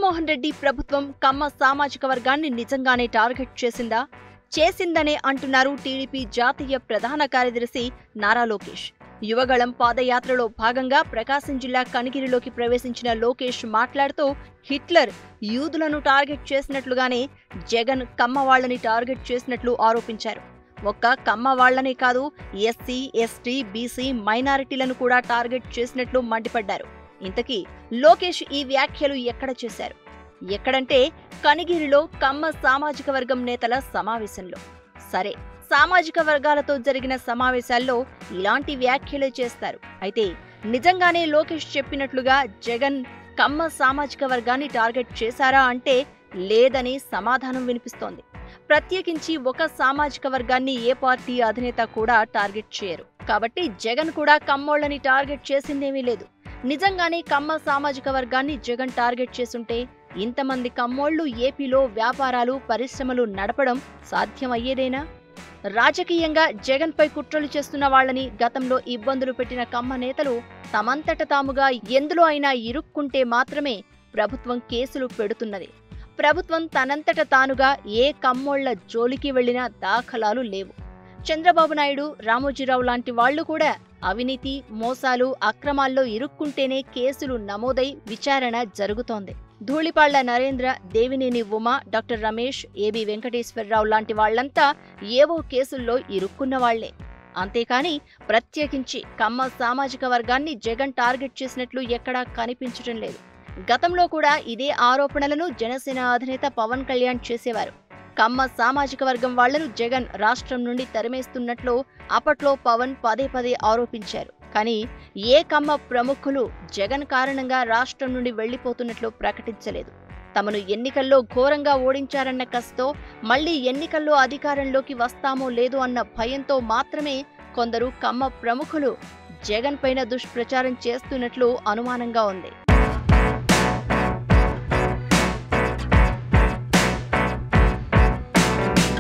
జగన్మోహన్ రెడ్డి ప్రభుత్వం కమ్మ సామాజిక వర్గాన్ని నిజంగానే టార్గెట్ చేసిందా చేసిందనే అంటున్నారు టీడీపీ జాతీయ ప్రధాన కార్యదర్శి నారా లోకేష్ యువగళం పాదయాత్రలో భాగంగా ప్రకాశం జిల్లా కనిగిరిలోకి ప్రవేశించిన లోకేష్ మాట్లాడుతూ హిట్లర్ యూదులను టార్గెట్ చేసినట్లుగానే జగన్ కమ్మ వాళ్ళని టార్గెట్ చేసినట్లు ఆరోపించారు ఒక్క కమ్మ వాళ్లనే కాదు ఎస్సీ ఎస్టీ బీసీ మైనారిటీలను కూడా టార్గెట్ చేసినట్లు మండిపడ్డారు ఇంతకీ లోకేష్ ఈ వ్యాఖ్యలు ఎక్కడ చేశారు ఎక్కడంటే కనిగిరిలో కమ్మ సామాజిక వర్గం నేతల సమావేశంలో సరే సామాజిక వర్గాలతో జరిగిన సమావేశాల్లో ఇలాంటి వ్యాఖ్యలే చేస్తారు అయితే నిజంగానే లోకేష్ చెప్పినట్లుగా జగన్ కమ్మ సామాజిక వర్గాన్ని టార్గెట్ చేశారా అంటే లేదని సమాధానం వినిపిస్తోంది ప్రత్యేకించి ఒక సామాజిక వర్గాన్ని ఏ పార్టీ అధినేత కూడా టార్గెట్ చేయరు కాబట్టి జగన్ కూడా కమ్మోళ్ళని టార్గెట్ చేసిందేమీ లేదు నిజంగానే కమ్మ సామాజిక వర్గాన్ని జగన్ టార్గెట్ చేసుంటే ఇంతమంది కమ్మోళ్లు ఏపీలో వ్యాపారాలు పరిశ్రమలు నడపడం సాధ్యమయ్యేదేనా రాజకీయంగా జగన్ పై కుట్రలు చేస్తున్న వాళ్ళని గతంలో ఇబ్బందులు పెట్టిన కమ్మ నేతలు తమంతట తాముగా ఎందులో అయినా ఇరుక్కుంటే మాత్రమే ప్రభుత్వం కేసులు పెడుతున్నది ప్రభుత్వం తనంతట తానుగా ఏ కమ్మోళ్ల జోలికి వెళ్లిన దాఖలాలు లేవు చంద్రబాబు నాయుడు రామోజీరావు లాంటి వాళ్లు కూడా అవినీతి మోసాలు అక్రమాల్లో ఇరుక్కుంటేనే కేసులు నమోదై విచారణ జరుగుతోంది ధూళిపాళ్ల నరేంద్ర దేవినేని ఉమ డాక్టర్ రమేష్ ఏబి వెంకటేశ్వరరావు లాంటి వాళ్లంతా ఏవో కేసుల్లో ఇరుక్కున్న వాళ్లే అంతేకాని ప్రత్యేకించి కమ్మ సామాజిక వర్గాన్ని జగన్ టార్గెట్ చేసినట్లు ఎక్కడా కనిపించటం లేదు గతంలో కూడా ఇదే ఆరోపణలను జనసేన అధినేత పవన్ కళ్యాణ్ చేసేవారు కమ్మ సామాజిక వర్గం వాళ్లను జగన్ రాష్ట్రం నుండి తరిమేస్తున్నట్లు అప్పట్లో పవన్ పదే పదే ఆరోపించారు కానీ ఏ కమ్మ ప్రముఖులు జగన్ కారణంగా రాష్ట్రం నుండి వెళ్లిపోతున్నట్లు ప్రకటించలేదు తమను ఎన్నికల్లో ఘోరంగా ఓడించారన్న కసితో మళ్లీ ఎన్నికల్లో అధికారంలోకి వస్తామో లేదో అన్న భయంతో మాత్రమే కొందరు కమ్మ ప్రముఖులు జగన్ పైన దుష్ప్రచారం చేస్తున్నట్లు అనుమానంగా ఉంది